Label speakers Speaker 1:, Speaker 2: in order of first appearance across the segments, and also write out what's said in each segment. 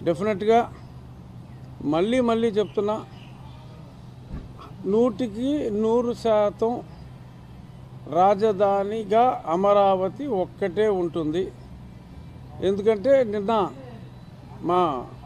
Speaker 1: డెఫినెట్గా మళ్ళీ మళ్ళీ చెప్తున్నా నూటికి నూరు శాతం రాజధానిగా అమరావతి ఒక్కటే ఉంటుంది ఎందుకంటే నిన్న మా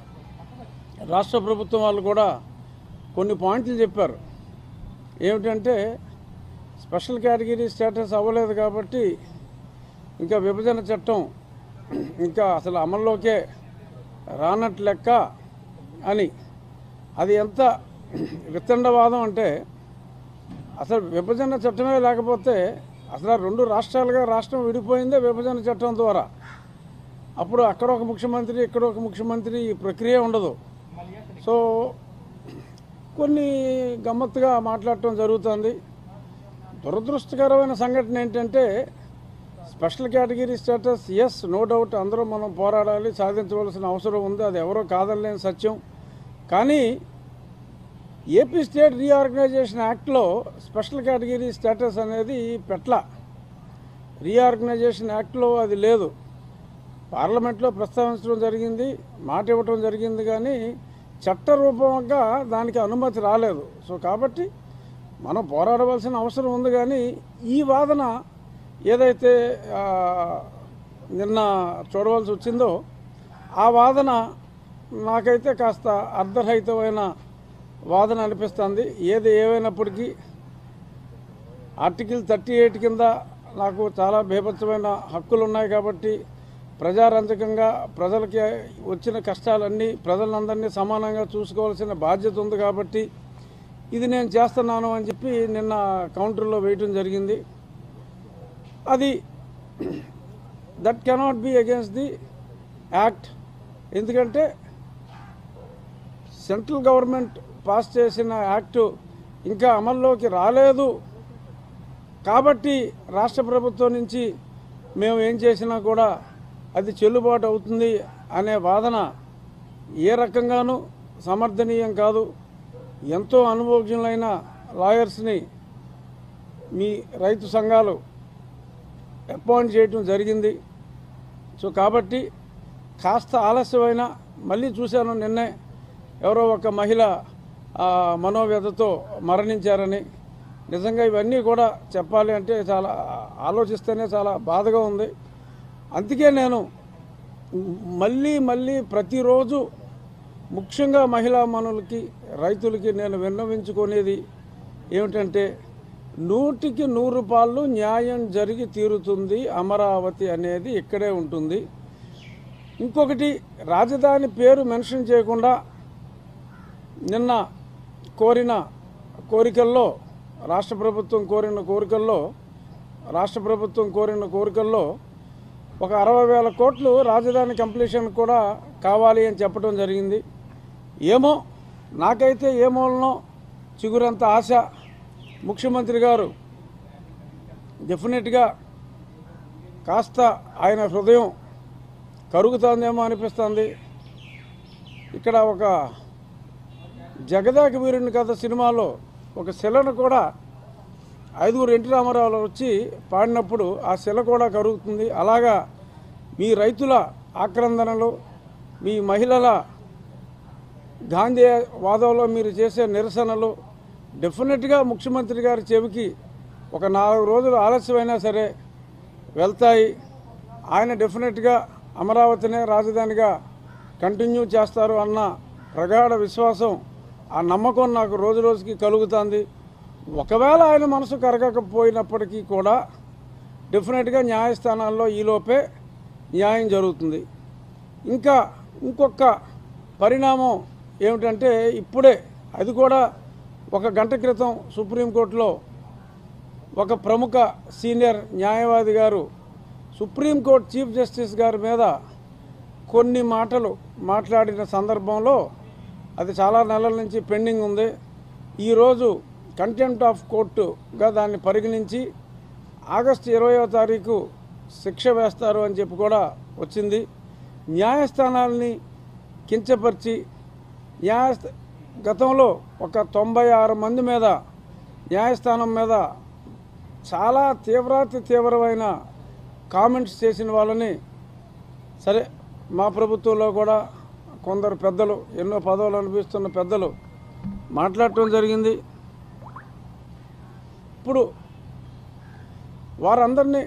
Speaker 1: రాష్ట్ర ప్రభుత్వం వాళ్ళు కూడా కొన్ని పాయింట్లు చెప్పారు ఏమిటంటే స్పెషల్ కేటగిరీ స్టేటస్ అవ్వలేదు కాబట్టి ఇంకా విభజన చట్టం ఇంకా అసలు అమల్లోకే రానట్టు లెక్క అని అది ఎంత వితండవాదం అంటే అసలు విభజన చట్టమే లేకపోతే అసలు ఆ రెండు రాష్ట్రాలుగా రాష్ట్రం విడిపోయిందే విభజన చట్టం ద్వారా అప్పుడు అక్కడ ఒక ముఖ్యమంత్రి ఇక్కడ ఒక ముఖ్యమంత్రి ఈ ప్రక్రియ ఉండదు సో కొన్ని గమ్మత్తుగా మాట్లాడటం జరుగుతుంది దురదృష్టకరమైన సంఘటన ఏంటంటే special category status yes no doubt అందరూ మనం పోరాడాలి సాధించవలసిన అవసరం ఉంది అది ఎవరో కాదనలేని సత్యం కానీ ఏపీ స్టేట్ రీఆర్గనైజేషన్ యాక్ట్లో స్పెషల్ కేటగిరీ స్టేటస్ అనేది పెట్ల రీఆర్గనైజేషన్ యాక్ట్లో అది లేదు పార్లమెంట్లో ప్రస్తావించడం జరిగింది మాట ఇవ్వటం జరిగింది కానీ చట్టరూపంగా దానికి అనుమతి రాలేదు సో కాబట్టి మనం పోరాడవలసిన అవసరం ఉంది కానీ ఈ వాదన ఏదైతే ఆ, నిన్న చూడవలసి వచ్చిందో ఆ వాదన నాకైతే కాస్త అర్ధరహితమైన వాదన అనిపిస్తుంది ఏది ఏమైనప్పటికీ ఆర్టికల్ థర్టీ ఎయిట్ కింద నాకు చాలా బీభత్సమైన హక్కులు ఉన్నాయి కాబట్టి ప్రజారంజకంగా ప్రజలకి వచ్చిన కష్టాలన్నీ ప్రజలందరినీ సమానంగా చూసుకోవాల్సిన బాధ్యత ఉంది కాబట్టి ఇది నేను చేస్తున్నాను అని చెప్పి నిన్న కౌంటర్లో వేయటం జరిగింది అది that cannot be against the act ఎందుకంటే సెంట్రల్ గవర్నమెంట్ పాస్ చేసిన యాక్టు ఇంకా అమల్లోకి రాలేదు కాబట్టి రాష్ట్ర ప్రభుత్వం నుంచి మేము ఏం చేసినా కూడా అది చెల్లుబాటు అవుతుంది అనే వాదన ఏ రకంగానూ సమర్థనీయం కాదు ఎంతో అనుభవజ్ఞులైన లాయర్స్ని మీ రైతు సంఘాలు అపాయింట్ చేయటం జరిగింది సో కాబట్టి కాస్త ఆలస్యమైన మళ్ళీ చూశాను నిన్నే ఎవరో ఒక మహిళ ఆ, మనోవ్యధతో మరణించారని నిజంగా ఇవన్నీ కూడా చెప్పాలి అంటే చాలా ఆలోచిస్తేనే చాలా బాధగా ఉంది అందుకే నేను మళ్ళీ మళ్ళీ ప్రతిరోజు ముఖ్యంగా మహిళా మనులకి రైతులకి నేను విన్నవించుకునేది ఏమిటంటే నూటికి నూరు రూపాయలు న్యాయం జరిగి తీరుతుంది అమరావతి అనేది ఇక్కడే ఉంటుంది ఇంకొకటి రాజధాని పేరు మెన్షన్ చేయకుండా నిన్న కోరిన కోరికల్లో రాష్ట్ర ప్రభుత్వం కోరిన కోరికల్లో రాష్ట్ర ప్రభుత్వం కోరిన కోరికల్లో ఒక అరవై వేల కోట్లు రాజధాని కంప్లీషన్ కూడా కావాలి అని చెప్పడం జరిగింది ఏమో నాకైతే ఏ మూలనో చిగురంత ఆశ ముఖ్యమంత్రి గారు డెఫినెట్గా కాస్త ఆయన హృదయం కరుగుతోందేమో అనిపిస్తుంది ఇక్కడ ఒక జగదాక వీరుని కథ సినిమాలో ఒక శిలను కూడా ఐదుగురు ఎన్టీ రామారావు వచ్చి పాడినప్పుడు ఆ శిల కూడా కరుగుతుంది అలాగా మీ రైతుల ఆక్రందనలు మీ మహిళల గాంధీ వాదంలో మీరు చేసే నిరసనలు డెఫినెట్గా ముఖ్యమంత్రి గారి చెవికి ఒక నాలుగు రోజులు ఆలస్యమైనా సరే వెళ్తాయి ఆయన డెఫినెట్గా అమరావతినే రాజధానిగా కంటిన్యూ చేస్తారు అన్న ప్రగాఢ విశ్వాసం ఆ నమ్మకం నాకు రోజు రోజుకి కలుగుతుంది ఒకవేళ ఆయన మనసు కరగకపోయినప్పటికీ కూడా డెఫినెట్గా న్యాయస్థానాల్లో ఈలోపే న్యాయం జరుగుతుంది ఇంకా ఇంకొక పరిణామం ఏమిటంటే ఇప్పుడే అది కూడా ఒక గంట క్రితం సుప్రీంకోర్టులో ఒక ప్రముఖ సీనియర్ న్యాయవాది గారు సుప్రీంకోర్టు చీఫ్ జస్టిస్ గారి మీద కొన్ని మాటలు మాట్లాడిన సందర్భంలో అది చాలా నెలల నుంచి పెండింగ్ ఉంది ఈరోజు కంటెంప్ట్ ఆఫ్ కోర్టుగా దాన్ని పరిగణించి ఆగస్టు ఇరవయో తారీఖు శిక్ష వేస్తారు అని చెప్పి కూడా వచ్చింది న్యాయస్థానాల్ని కించపరిచి న్యాయస్థ గతంలో ఒక తొంభై ఆరు మంది మీద న్యాయస్థానం మీద చాలా తీవ్రాతి తీవ్రమైన కామెంట్స్ చేసిన వాళ్ళని సరే మా ప్రభుత్వంలో కూడా కొందరు పెద్దలు ఎన్నో పదవులు అనిపిస్తున్న పెద్దలు మాట్లాడటం జరిగింది ఇప్పుడు వారందరినీ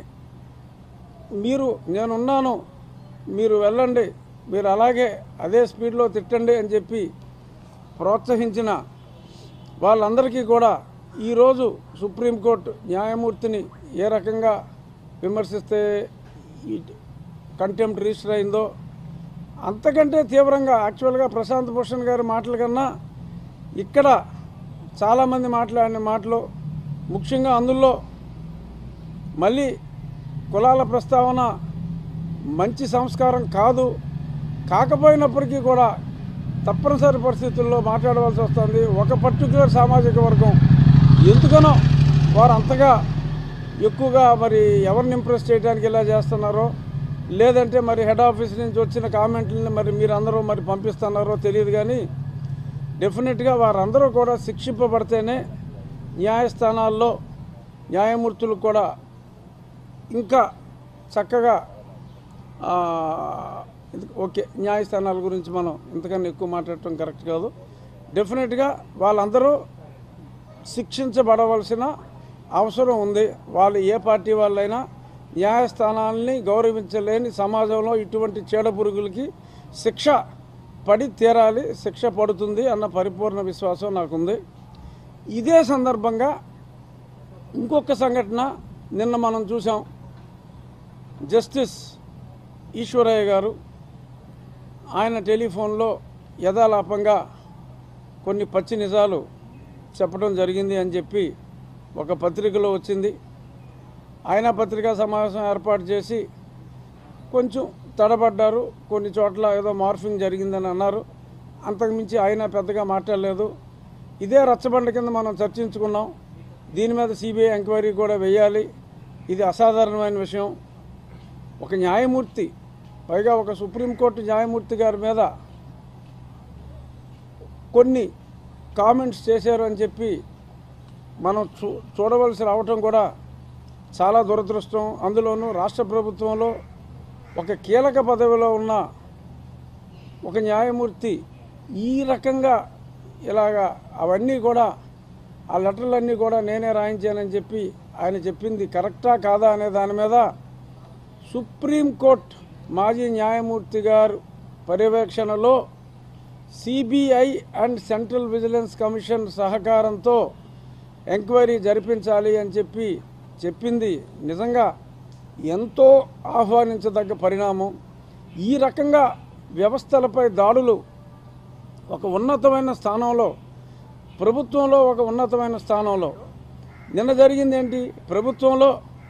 Speaker 1: మీరు నేనున్నాను మీరు వెళ్ళండి మీరు అలాగే అదే స్పీడ్లో తిట్టండి అని చెప్పి ప్రోత్సహించిన వాళ్ళందరికీ కూడా ఈరోజు సుప్రీంకోర్టు న్యాయమూర్తిని ఏ రకంగా విమర్శిస్తే ఈ కంటెంప్ట్ రిజిస్టర్ అయిందో అంతకంటే తీవ్రంగా యాక్చువల్గా ప్రశాంత్ భూషణ్ గారి మాటల కన్నా ఇక్కడ చాలామంది మాట్లాడిన మాటలు ముఖ్యంగా అందులో మళ్ళీ కులాల ప్రస్తావన మంచి సంస్కారం కాదు కాకపోయినప్పటికీ కూడా తప్పనిసరి పరిస్థితుల్లో మాట్లాడవలసి వస్తుంది ఒక పర్టికులర్ సామాజిక వర్గం ఎందుకనో వారు అంతగా ఎక్కువగా మరి ఎవరిని ఇంప్రెస్ చేయడానికి ఇలా చేస్తున్నారో లేదంటే మరి హెడ్ ఆఫీస్ నుంచి వచ్చిన కామెంట్లని మరి మీరు అందరూ మరి పంపిస్తున్నారో తెలియదు కానీ డెఫినెట్గా వారందరూ కూడా శిక్షింపబడితేనే న్యాయస్థానాల్లో న్యాయమూర్తులు కూడా ఇంకా చక్కగా ఆ, ఇది- ఓకే న్యాయస్థానాల గురించి మనం ఇంతకన్నా ఎక్కువ మాట్లాడటం కరెక్ట్ కాదు డెఫినెట్గా వాళ్ళందరూ శిక్షించబడవలసిన అవసరం ఉంది వాళ్ళు ఏ పార్టీ వాళ్ళైనా న్యాయస్థానాలని గౌరవించలేని సమాజంలో ఇటువంటి చీడ పురుగులకి శిక్ష పడి తీరాలి శిక్ష పడుతుంది అన్న పరిపూర్ణ విశ్వాసం నాకుంది ఇదే సందర్భంగా ఇంకొక సంఘటన నిన్న మనం చూసాం జస్టిస్ ఈశ్వరయ్య గారు ఆయన టెలిఫోన్లో యథాలాపంగా కొన్ని పచ్చి నిజాలు చెప్పడం జరిగింది అని చెప్పి ఒక పత్రికలో వచ్చింది ఆయన పత్రికా సమావేశం ఏర్పాటు చేసి కొంచెం తడబడ్డారు కొన్ని చోట్ల ఏదో మార్ఫింగ్ జరిగిందని అన్నారు అంతకుమించి ఆయన పెద్దగా మాట్లాడలేదు ఇదే రచ్చబండ కింద మనం చర్చించుకున్నాం దీని మీద సిబిఐ ఎంక్వైరీ కూడా వేయాలి ఇది అసాధారణమైన విషయం ఒక న్యాయమూర్తి పైగా ఒక సుప్రీంకోర్టు న్యాయమూర్తి గారి మీద కొన్ని కామెంట్స్ చేశారు అని చెప్పి మనం చూ చూడవలసి రావటం కూడా చాలా దురదృష్టం అందులోనూ రాష్ట్ర ప్రభుత్వంలో ఒక కీలక పదవిలో ఉన్న ఒక న్యాయమూర్తి ఈ రకంగా ఇలాగా అవన్నీ కూడా ఆ లెటర్లన్నీ కూడా నేనే రాయించానని చెప్పి ఆయన చెప్పింది కరెక్టా కాదా అనే దాని మీద సుప్రీంకోర్టు మాజీ న్యాయమూర్తి గారు పర్యవేక్షణలో CBI and central vigilance commission సహకారంతో ఎంక్వైరీ జరిపించాలి అని చెప్పి చెప్పింది నిజంగా ఎంతో ఆహ్వానించదగ్గ పరిణామం ఈ రకంగా వ్యవస్థలపై దాడులు ఒక ఉన్నతమైన స్థానంలో ప్రభుత్వంలో ఒక ఉన్నతమైన స్థానంలో నిన్న జరిగింది ఏంటి ప్రభుత్వంలో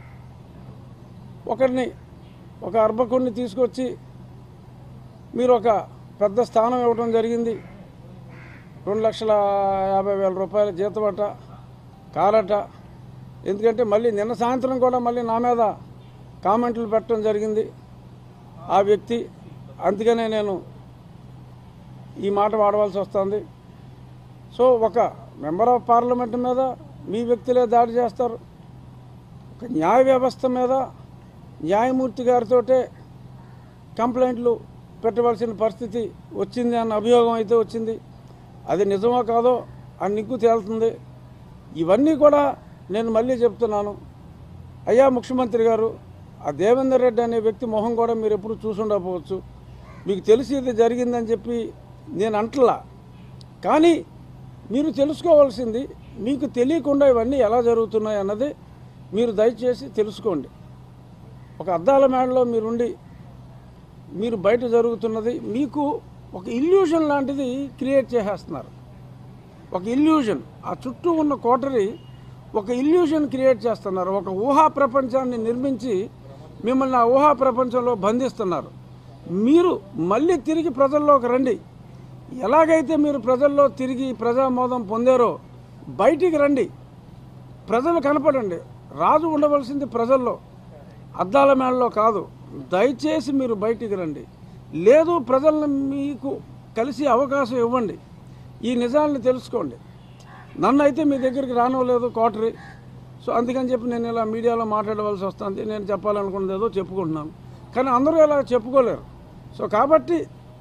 Speaker 1: ఒకరిని ఒక అర్భకుడిని తీసుకొచ్చి మీరు ఒక పెద్ద స్థానం ఇవ్వడం జరిగింది రెండు లక్షల యాభై వేల రూపాయల జీతమట కారట ఎందుకంటే మళ్ళీ నిన్న సాయంత్రం కూడా మళ్ళీ నా మీద కామెంట్లు పెట్టడం జరిగింది ఆ వ్యక్తి అందుకనే నేను ఈ మాట వాడవలసి వస్తుంది సో ఒక మెంబర్ ఆఫ్ పార్లమెంట్ మీద మీ వ్యక్తులే దాడి చేస్తారు ఒక న్యాయ వ్యవస్థ మీద న్యాయమూర్తి గారితోటే కంప్లైంట్లు పెట్టవలసిన పరిస్థితి వచ్చింది అన్న అభియోగం అయితే వచ్చింది అది నిజమో కాదో ఆ నిగ్గు తేలుతుంది ఇవన్నీ కూడా నేను మళ్ళీ చెప్తున్నాను అయ్యా ముఖ్యమంత్రి గారు ఆ దేవేందర్ రెడ్డి అనే వ్యక్తి మొహం కూడా మీరు ఎప్పుడు చూసుండకపోవచ్చు మీకు తెలిసి ఇది జరిగిందని చెప్పి నేను అంటలా కానీ మీరు తెలుసుకోవాల్సింది మీకు తెలియకుండా ఇవన్నీ ఎలా జరుగుతున్నాయి అన్నది మీరు దయచేసి తెలుసుకోండి ఒక అద్దాల మేడలో మీరుండి మీరు బయట జరుగుతున్నది మీకు ఒక ఇల్యూషన్ లాంటిది క్రియేట్ చేసేస్తున్నారు ఒక ఇల్యూషన్ ఆ చుట్టూ ఉన్న కోటరి ఒక ఇల్యూషన్ క్రియేట్ చేస్తున్నారు ఒక ఊహా ప్రపంచాన్ని నిర్మించి మిమ్మల్ని ఆ ఊహా ప్రపంచంలో బంధిస్తున్నారు మీరు మళ్ళీ తిరిగి ప్రజల్లోకి రండి ఎలాగైతే మీరు ప్రజల్లో తిరిగి ప్రజామోదం పొందారో బయటికి రండి ప్రజలు కనపడండి రాజు ఉండవలసింది ప్రజల్లో అద్దాల మేడలో కాదు దయచేసి మీరు బయటికి రండి లేదు ప్రజలను మీకు కలిసి అవకాశం ఇవ్వండి ఈ నిజాలను తెలుసుకోండి నన్ను అయితే మీ దగ్గరికి రానివ్వలేదు కోటరి సో అందుకని చెప్పి నేను ఇలా మీడియాలో మాట్లాడవలసి వస్తుంది నేను చెప్పాలనుకున్నది ఏదో చెప్పుకుంటున్నాను కానీ అందరూ ఇలా చెప్పుకోలేరు సో కాబట్టి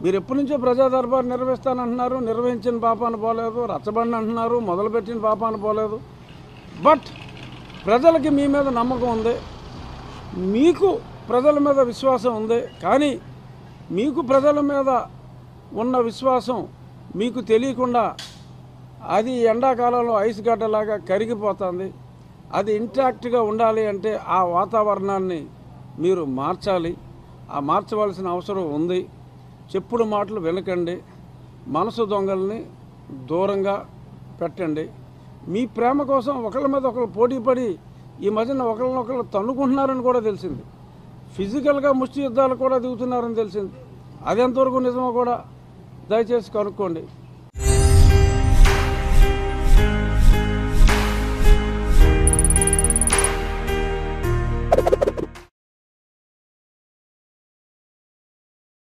Speaker 1: మీరు ఎప్పటి నుంచో ప్రజా దర్బార్ నిర్వహిస్తానంటున్నారు నిర్వహించిన పాపాన పోలేదు రచ్చబండి అంటున్నారు మొదలుపెట్టిన పాపాన పోలేదు బట్ ప్రజలకి మీ మీద నమ్మకం ఉంది మీకు ప్రజల మీద విశ్వాసం ఉంది కానీ మీకు ప్రజల మీద ఉన్న విశ్వాసం మీకు తెలియకుండా అది ఎండాకాలంలో ఐస్ గడ్డలాగా కరిగిపోతుంది అది ఇంటాక్ట్గా ఉండాలి అంటే ఆ వాతావరణాన్ని మీరు మార్చాలి ఆ మార్చవలసిన అవసరం ఉంది చెప్పుడు మాటలు వినకండి మనసు దొంగల్ని దూరంగా పెట్టండి మీ ప్రేమ కోసం ఒకళ్ళ మీద ఒకళ్ళు పోటీ పడి ఈ మధ్యన ఒకళ్ళనొకళ్ళు తన్నుకుంటున్నారని కూడా తెలిసింది ఫిజికల్గా ముష్టి యుద్ధాలు కూడా దిగుతున్నారని తెలిసింది అది ఎంతవరకు నిజమో కూడా దయచేసి కనుక్కోండి